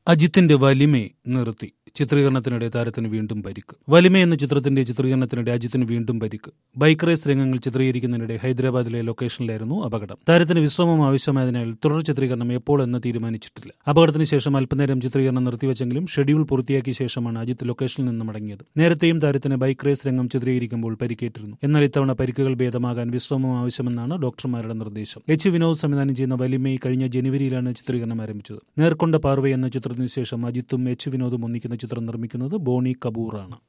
അജിത്തിന്റെ വലിമയെ നിർത്തി ചിത്രീകരണത്തിനിടെ താരത്തിന് വീണ്ടും പരിക്ക് വലിമ എന്ന ചിത്രത്തിന്റെ ചിത്രീകരണത്തിനിടെ അജിത്തിന് വീണ്ടും പരിക്ക് ബൈക്ക് റേസ് രംഗങ്ങൾ ചിത്രീകരിക്കുന്നതിനിടെ ഹൈദരാബാദിലെ ലൊക്കേഷനിലായിരുന്നു അപകടം താരത്തിന് വിശ്രമം ആവശ്യമായതിനാൽ തുടർ ചിത്രീകരണം എപ്പോൾ എന്ന് തീരുമാനിച്ചിട്ടില്ല അപകടത്തിന് ശേഷം അല്പനേരം ചിത്രീകരണം നിർത്തിവെച്ചെങ്കിലും ഷെഡ്യൂൾ പൂർത്തിയാക്കിയ ശേഷമാണ് അജിത്ത് ലൊക്കേഷനിൽ നിന്ന് മടങ്ങിയത് നേരത്തെയും താരത്തിന് ബൈക്ക് റേസ് രംഗം ചിത്രീകരിക്കുമ്പോൾ പരിക്കേറ്റിരുന്നു എന്നാൽ ഇത്തവണ പരിക്കുകൾ ഭേദമാകാൻ വിശ്രമം ആവശ്യമെന്നാണ് ഡോക്ടർമാരുടെ നിർദ്ദേശം എച്ച് വിനോദ് സംവിധാനം ചെയ്യുന്ന വലിമയെ കഴിഞ്ഞ ജനുവരിയിലാണ് ചിത്രീകരണം ആരംഭിച്ചത് നേർക്കൊണ്ട പാർവ എന്ന ചിത്രത്തിനു ശേഷം അജിത്തും എച്ച് വിനോദും ഒന്നിക്കുന്ന ചിത്രം നിർമ്മിക്കുന്നത് ബോണി കപൂറാണ്